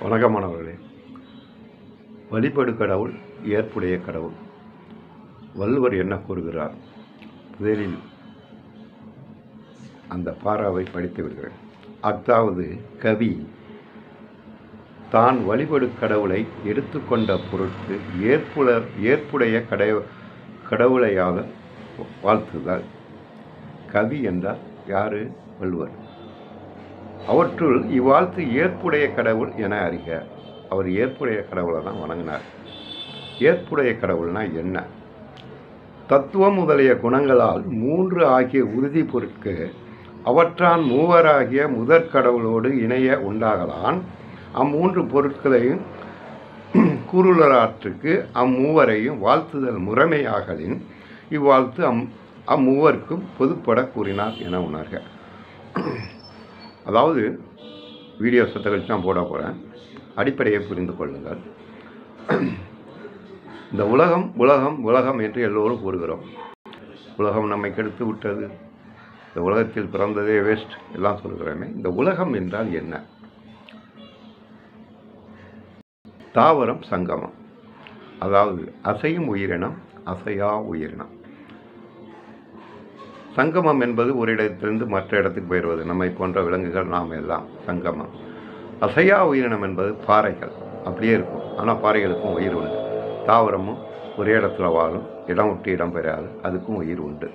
வணக்கம் மாணவர்களே வழிபடு கடவுள் ஏற்புடைய கடவுள் வள்ளுவர் என்ன கூறுகிறார் முதலில் அந்த பாராவை படித்து விடுகிறேன் அதாவது கவி தான் வழிபடு கடவுளை எடுத்துக்கொண்ட பொருட்கு ஏற்புல ஏற்புடைய கடை கடவுளையாக வாழ்த்துதல் கவி என்றால் யாரு வள்ளுவர் அவற்றுள் இவ்வாழ்த்து ஏற்புடைய கடவுள் என அறிக அவர் ஏற்புடைய கடவுளை தான் வணங்கினார் ஏற்புடைய கடவுள்னா என்ன தத்துவம் முதலிய குணங்களால் மூன்று ஆகிய உறுதி பொருட்கு அவற்றான் மூவராகிய முதற் கடவுளோடு இணைய உண்டாகலான் அம்மூன்று பொருட்களையும் கூறுலராற்றுக்கு அம்மூவரையும் வாழ்த்துதல் முறைமையாகலின் இவ்வாழ்த்து அம் அம்மூவருக்கும் பொதுப்பட கூறினார் என உணர்க அதாவது வீடியோ சத்த கழிச்சு நான் போட போகிறேன் அடிப்படையை புரிந்து கொள்ளுங்கள் இந்த உலகம் உலகம் உலகம் என்று எல்லோரும் கூறுகிறோம் உலகம் நம்மை கெடுத்து விட்டது இந்த உலகத்தில் பிறந்ததே வேஸ்ட் எல்லாம் சொல்கிறோமே இந்த உலகம் என்றால் என்ன தாவரம் சங்கமம் அதாவது அசையும் உயிரினம் அசையா உயிரினம் சங்கமம் என்பது ஒரு இடத்திலிருந்து மற்ற இடத்துக்கு போயிடுவது நம்மை போன்ற விலங்குகள் நாம் எல்லாம் சங்கமம் அசையா உயிரினம் என்பது பாறைகள் அப்படியே இருக்கும் ஆனால் பாறைகளுக்கும் உயிர் உண்டு தாவரமும் ஒரே இடத்துல வாழும் இடம் விட்டு இடம் பெறாது அதுக்கும் உயிர் உண்டு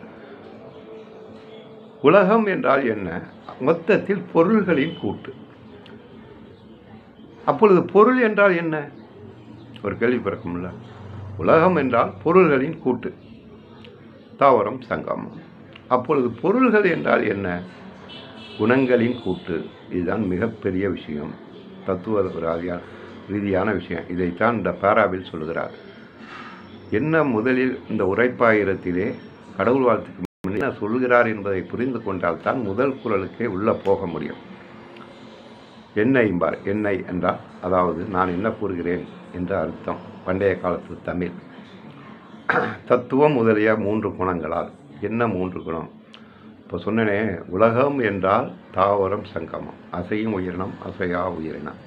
உலகம் என்றால் என்ன மொத்தத்தில் பொருள்களின் கூட்டு அப்பொழுது பொருள் என்றால் என்ன ஒரு கேள்வி பிறக்கும்ல உலகம் என்றால் பொருள்களின் கூட்டு தாவரம் சங்கமம் அப்பொழுது பொருள்கள் என்றால் என்ன குணங்களின் கூட்டு இதுதான் மிகப்பெரிய விஷயம் தத்துவ ராதியா ரீதியான விஷயம் இதைத்தான் இந்த பேராவில் சொல்கிறார் என்ன முதலில் இந்த உரைப்பாயிரத்திலே கடவுள் வாழ்த்துக்கு என்ன சொல்கிறார் என்பதை புரிந்து கொண்டால் தான் முதல் குரலுக்கே உள்ளே போக முடியும் என்னைம்பார் என்னை என்றால் அதாவது நான் என்ன கூறுகிறேன் என்ற அர்த்தம் பண்டைய காலத்து தமிழ் தத்துவம் முதலிய மூன்று குணங்களால் என்ன மூன்று குணம் இப்போ சொன்னனே உலகம் என்றால் தாவரம் சங்கமம் அசையும் உயிரினம் அசையா உயிரினம்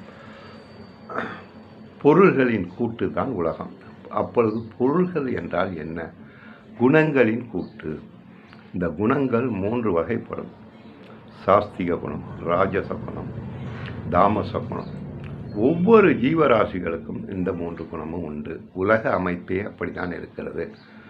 பொருள்களின் கூட்டு தான் உலகம் அப்பொழுது பொருள்கள் என்றால் என்ன குணங்களின் கூட்டு இந்த குணங்கள் மூன்று வகைப்படும் சாஸ்திக குணம் ராஜச குணம் தாமச குணம் ஒவ்வொரு ஜீவராசிகளுக்கும் இந்த மூன்று குணமும் உண்டு உலக அமைப்பே அப்படித்தான் இருக்கிறது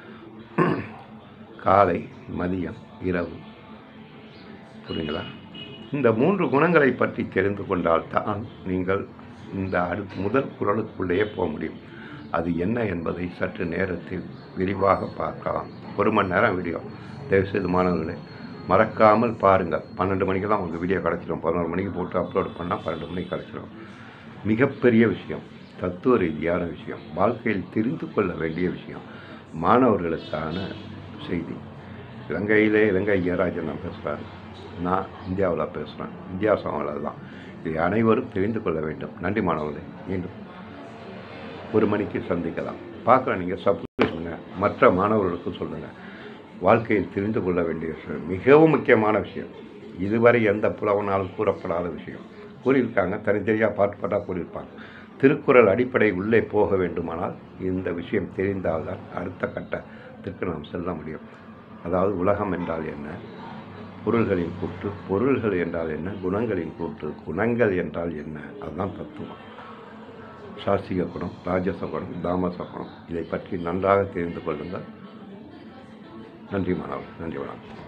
காலை மதியம் இரவு புரியுங்களா இந்த மூன்று குணங்களை பற்றி தெரிந்து கொண்டால் தான் நீங்கள் இந்த அடுத்த முதல் குரலுக்குள்ளேயே போக முடியும் அது என்ன என்பதை சற்று நேரத்தில் விரிவாக பார்க்கலாம் ஒரு மணி நேரம் வீடியோ தயவுசெய்து மாணவர்களே மறக்காமல் பாருங்கள் பன்னெண்டு மணிக்கெல்லாம் உங்களுக்கு வீடியோ கிடச்சிடும் பதினோரு மணிக்கு போட்டு அப்லோட் பண்ணால் பன்னெண்டு மணிக்கு கிடச்சிடும் மிகப்பெரிய விஷயம் தத்துவ ரீதியான விஷயம் வாழ்க்கையில் தெரிந்து கொள்ள வேண்டிய விஷயம் மாணவர்களுக்கான செய்தி இலங்கையிலே இலங்கை ஐயராஜன் நான் பேசுகிறாரு நான் இந்தியாவில் பேசுகிறேன் இந்தியா சவால் தான் இதை அனைவரும் தெரிந்து கொள்ள வேண்டும் நன்றி மாணவர்களே மீண்டும் ஒரு மணிக்கு சந்திக்கலாம் பார்க்குற நீங்கள் சப்ஸ்கிரைப் பண்ணுங்கள் மற்ற மாணவர்களுக்கும் சொல்லுங்கள் வாழ்க்கையில் தெரிந்து கொள்ள வேண்டிய விஷயம் மிகவும் முக்கியமான விஷயம் இதுவரை எந்த புலவனாலும் கூறப்படாத விஷயம் கூறியிருக்காங்க தனித்தனியாக பாட்டு பாட்டாக கூறியிருப்பாங்க திருக்குறள் அடிப்படை உள்ளே போக வேண்டுமானால் இந்த விஷயம் தெரிந்தால்தான் அடுத்த கட்டத்திற்கு நாம் செல்ல முடியும் அதாவது உலகம் என்றால் என்ன பொருள்களின் கூட்டு பொருள்கள் என்றால் என்ன குணங்களின் கூட்டு குணங்கள் என்றால் என்ன அதுதான் தத்துவம் சாஸ்திக குணம் ராஜச குணம் தாமச குணம் இதை பற்றி நன்றாக தெரிந்து கொள்ளுங்கள் நன்றி மாணவர் நன்றி வணக்கம்